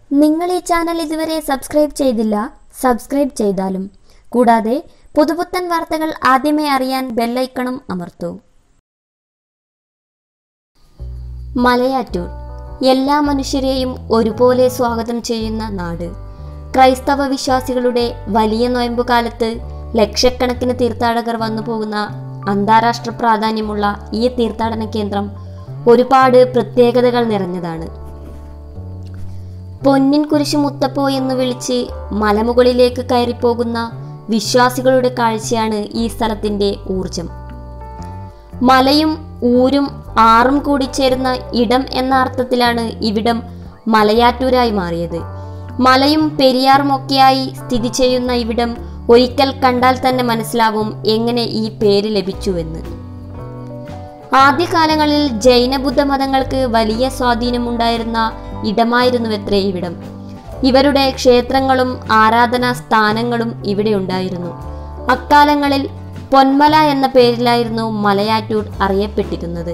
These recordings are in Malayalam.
നിങ്ങൾ ഈ ചാനൽ ഇതുവരെ സബ്സ്ക്രൈബ് ചെയ്തില്ല സബ്സ്ക്രൈബ് ചെയ്താലും കൂടാതെ പുതുപുത്തൻ വാർത്തകൾ ആദ്യമേ അറിയാൻ ബെല്ലൈക്കണും അമർത്തൂ മലയാറ്റൂർ എല്ലാ മനുഷ്യരെയും ഒരുപോലെ സ്വാഗതം ചെയ്യുന്ന നാട് ക്രൈസ്തവ വിശ്വാസികളുടെ വലിയ നോയമ്പുകാലത്ത് ലക്ഷക്കണക്കിന് തീർത്ഥാടകർ വന്നു പോകുന്ന അന്താരാഷ്ട്ര പ്രാധാന്യമുള്ള ഈ തീർത്ഥാടന കേന്ദ്രം ഒരുപാട് പ്രത്യേകതകൾ നിറഞ്ഞതാണ് പൊന്നിൻ കുരിശു മുത്തപ്പോ എന്ന് വിളിച്ച് മലമുകളിലേക്ക് കയറിപ്പോകുന്ന വിശ്വാസികളുടെ കാഴ്ചയാണ് ഈ സ്ഥലത്തിന്റെ ഊർജം മലയും ഊരും ആറും കൂടി ചേരുന്ന ഇടം എന്ന അർത്ഥത്തിലാണ് ഇവിടം മലയാറ്റൂരായി മാറിയത് മലയും പെരിയാറും ഒക്കെയായി സ്ഥിതി ചെയ്യുന്ന ഇവിടം ഒരിക്കൽ കണ്ടാൽ തന്നെ മനസ്സിലാവും എങ്ങനെ ഈ പേര് ലഭിച്ചുവെന്ന് ആദ്യകാലങ്ങളിൽ ജൈനബുദ്ധ മതങ്ങൾക്ക് വലിയ സ്വാധീനമുണ്ടായിരുന്ന ഇടമായിരുന്നുവത്രേ ഇവിടം ഇവരുടെ ക്ഷേത്രങ്ങളും ആരാധനാ സ്ഥാനങ്ങളും ഇവിടെ ഉണ്ടായിരുന്നു അക്കാലങ്ങളിൽ പൊന്മല എന്ന പേരിലായിരുന്നു മലയാറ്റൂർ അറിയപ്പെട്ടിരുന്നത്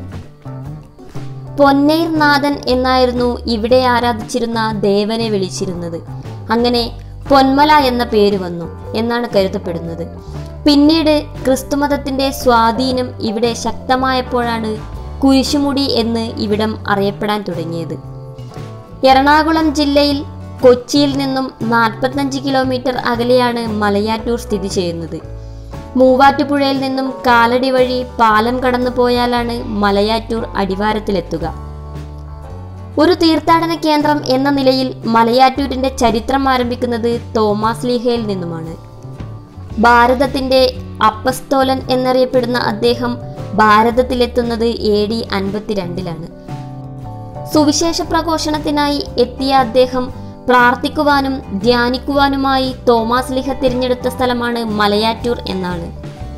പൊന്നൈർ നാഥൻ എന്നായിരുന്നു ഇവിടെ ആരാധിച്ചിരുന്ന ദേവനെ വിളിച്ചിരുന്നത് അങ്ങനെ പൊന്മല എന്ന പേര് വന്നു എന്നാണ് കരുതപ്പെടുന്നത് പിന്നീട് ക്രിസ്തുമതത്തിന്റെ സ്വാധീനം ഇവിടെ ശക്തമായപ്പോഴാണ് കുരിശുമുടി എന്ന് ഇവിടം അറിയപ്പെടാൻ തുടങ്ങിയത് എറണാകുളം ജില്ലയിൽ കൊച്ചിയിൽ നിന്നും നാൽപ്പത്തഞ്ച് കിലോമീറ്റർ അകലെയാണ് മലയാറ്റൂർ സ്ഥിതി ചെയ്യുന്നത് മൂവാറ്റുപുഴയിൽ നിന്നും കാലടി വഴി പാലം കടന്നു പോയാലാണ് മലയാറ്റൂർ അടിവാരത്തിലെത്തുക ഒരു തീർത്ഥാടന കേന്ദ്രം എന്ന നിലയിൽ മലയാറ്റൂരിന്റെ ചരിത്രം ആരംഭിക്കുന്നത് തോമാസ് ലീഹയിൽ നിന്നുമാണ് ഭാരതത്തിന്റെ അപ്പസ്തോലൻ എന്നറിയപ്പെടുന്ന അദ്ദേഹം ഭാരതത്തിലെത്തുന്നത് എ ഡി അൻപത്തിരണ്ടിലാണ് സുവിശേഷ പ്രഘോഷണത്തിനായി എത്തിയ അദ്ദേഹം പ്രാർത്ഥിക്കുവാനും ധ്യാനിക്കുവാനുമായി തോമാസ് ലിഹ തിരഞ്ഞെടുത്ത സ്ഥലമാണ് മലയാറ്റൂർ എന്നാണ്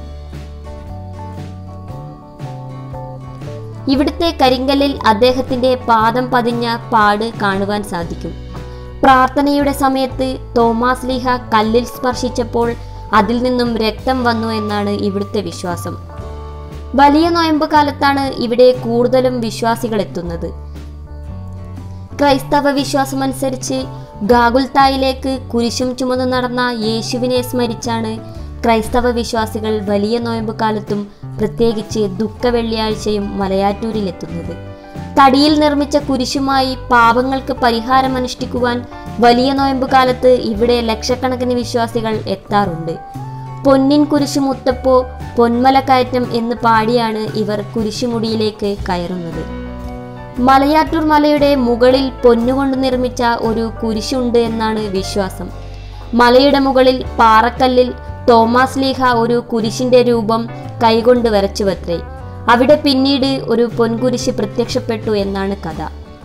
ഇവിടുത്തെ കരിങ്കല്ലിൽ അദ്ദേഹത്തിന്റെ പാദം പതിഞ്ഞ പാട് കാണുവാൻ സാധിക്കും പ്രാർത്ഥനയുടെ സമയത്ത് തോമാസ് ലീഹ കല്ലിൽ സ്പർശിച്ചപ്പോൾ അതിൽ നിന്നും രക്തം വന്നു എന്നാണ് ഇവിടുത്തെ വിശ്വാസം വലിയ നോയമ്പ് കാലത്താണ് ഇവിടെ കൂടുതലും വിശ്വാസികൾ എത്തുന്നത് ക്രൈസ്തവ വിശ്വാസമനുസരിച്ച് ഗാഗുൽത്തായിലേക്ക് കുരിശും ചുമന്നു നടന്ന യേശുവിനെ സ്മരിച്ചാണ് ക്രൈസ്തവ വിശ്വാസികൾ വലിയ നോയമ്പ് കാലത്തും പ്രത്യേകിച്ച് ദുഃഖ വെള്ളിയാഴ്ചയും മലയാറ്റൂരിലെത്തുന്നത് തടിയിൽ നിർമ്മിച്ച കുരിശുമായി പാപങ്ങൾക്ക് പരിഹാരം അനുഷ്ഠിക്കുവാൻ വലിയ നോയമ്പ് കാലത്ത് ഇവിടെ ലക്ഷക്കണക്കിന് വിശ്വാസികൾ എത്താറുണ്ട് പൊന്നിൻ കുരിശു മുത്തപ്പോ പൊന്മല കയറ്റം എന്ന് പാടിയാണ് ഇവർ കുരിശുമുടിയിലേക്ക് കയറുന്നത് മലയാറ്റൂർ മലയുടെ മുകളിൽ പൊന്നുകൊണ്ട് നിർമ്മിച്ച ഒരു കുരിശുണ്ട് എന്നാണ് വിശ്വാസം മലയുടെ മുകളിൽ പാറക്കല്ലിൽ തോമാസ് ലീഹ ഒരു കുരിശിന്റെ രൂപം കൈകൊണ്ട് വരച്ചുവത്രേ അവിടെ പിന്നീട് ഒരു പൊൻകുരിശ് പ്രത്യക്ഷപ്പെട്ടു എന്നാണ് കഥ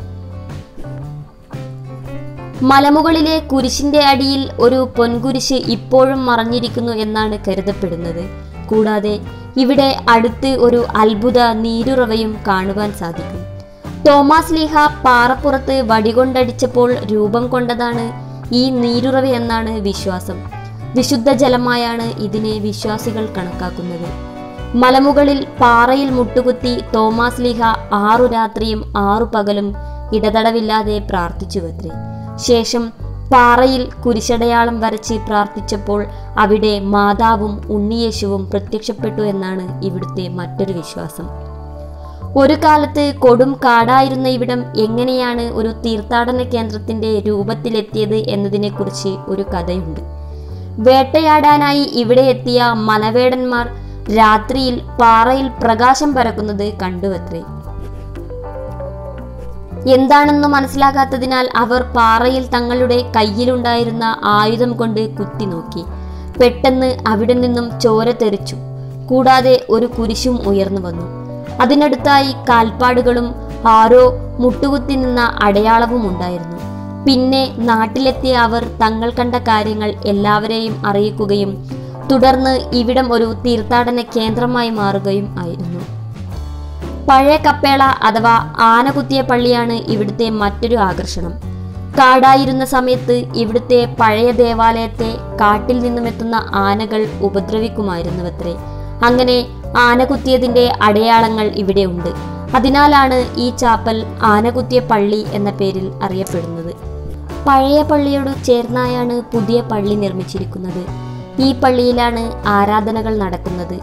മലമുകളിലെ കുരിശിന്റെ അടിയിൽ ഒരു പൊൻകുരിശ് ഇപ്പോഴും മറഞ്ഞിരിക്കുന്നു എന്നാണ് കരുതപ്പെടുന്നത് കൂടാതെ ഇവിടെ അടുത്ത് ഒരു അത്ഭുത നീരുറവയും കാണുവാൻ സാധിക്കും തോമാസ് ലീഹ പാറപ്പുറത്ത് വടികൊണ്ടടിച്ചപ്പോൾ രൂപം കൊണ്ടതാണ് ഈ നീരുറവ എന്നാണ് വിശ്വാസം വിശുദ്ധ ജലമായാണ് ഇതിനെ വിശ്വാസികൾ കണക്കാക്കുന്നത് മലമുകളിൽ പാറയിൽ മുട്ടുകുത്തി തോമാസ് ലീഹ ആറു രാത്രിയും ആറു പകലും ഇടതടവില്ലാതെ പ്രാർത്ഥിച്ചുവത്രേ ശേഷം പാറയിൽ കുരിശടയാളം വരച്ച് പ്രാർത്ഥിച്ചപ്പോൾ അവിടെ മാതാവും ഉണ്ണിയേശുവും പ്രത്യക്ഷപ്പെട്ടു എന്നാണ് ഇവിടുത്തെ മറ്റൊരു വിശ്വാസം ഒരു കാലത്ത് കൊടും കാടായിരുന്ന ഇവിടം എങ്ങനെയാണ് ഒരു തീർത്ഥാടന കേന്ദ്രത്തിന്റെ രൂപത്തിലെത്തിയത് എന്നതിനെക്കുറിച്ച് ഒരു കഥയുണ്ട് വേട്ടയാടാനായി ഇവിടെ എത്തിയ മലവേടന്മാർ രാത്രിയിൽ പാറയിൽ പ്രകാശം പരക്കുന്നത് കണ്ടുവത്രേ എന്താണെന്ന് മനസ്സിലാകാത്തതിനാൽ അവർ പാറയിൽ തങ്ങളുടെ കയ്യിലുണ്ടായിരുന്ന ആയുധം കൊണ്ട് കുത്തി നോക്കി പെട്ടെന്ന് അവിടെ നിന്നും ചോര തെറിച്ചു കൂടാതെ ഒരു കുരിശും ഉയർന്നു വന്നു അതിനടുത്തായി കാൽപ്പാടുകളും ആരോ മുട്ടുകുത്തി നിന്ന അടയാളവും ഉണ്ടായിരുന്നു പിന്നെ നാട്ടിലെത്തിയ അവർ തങ്ങൾ കണ്ട കാര്യങ്ങൾ എല്ലാവരെയും അറിയിക്കുകയും തുടർന്ന് ഇവിടം ഒരു തീർത്ഥാടന കേന്ദ്രമായി മാറുകയും ആയിരുന്നു പഴയ കപ്പേള അഥവാ ആനകുത്തിയ പള്ളിയാണ് ഇവിടുത്തെ മറ്റൊരു ആകർഷണം കാടായിരുന്ന സമയത്ത് ഇവിടുത്തെ പഴയ ദേവാലയത്തെ കാട്ടിൽ നിന്നുമെത്തുന്ന ആനകൾ ഉപദ്രവിക്കുമായിരുന്നുവത്രേ അങ്ങനെ ആനകുത്തിയതിന്റെ അടയാളങ്ങൾ ഇവിടെ ഉണ്ട് അതിനാലാണ് ഈ ചാപ്പൽ ആനകുത്തിയ പള്ളി എന്ന പേരിൽ അറിയപ്പെടുന്നത് പഴയ പള്ളിയോട് ചേർന്നായാണ് പുതിയ പള്ളി നിർമ്മിച്ചിരിക്കുന്നത് ഈ പള്ളിയിലാണ് ആരാധനകൾ നടക്കുന്നത്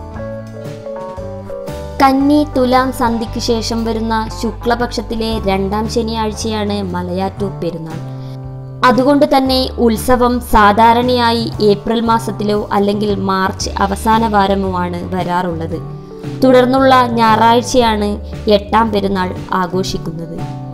കന്നി തുലാം സന്ധിക്കു ശേഷം വരുന്ന ശുക്ലപക്ഷത്തിലെ രണ്ടാം ശനിയാഴ്ചയാണ് മലയാറ്റൂർ പെരുന്നാൾ അതുകൊണ്ട് തന്നെ ഉത്സവം സാധാരണയായി ഏപ്രിൽ മാസത്തിലോ അല്ലെങ്കിൽ മാർച്ച് അവസാന വാരമോ ആണ് വരാറുള്ളത് തുടർന്നുള്ള ഞായറാഴ്ചയാണ് എട്ടാം പെരുന്നാൾ ആഘോഷിക്കുന്നത്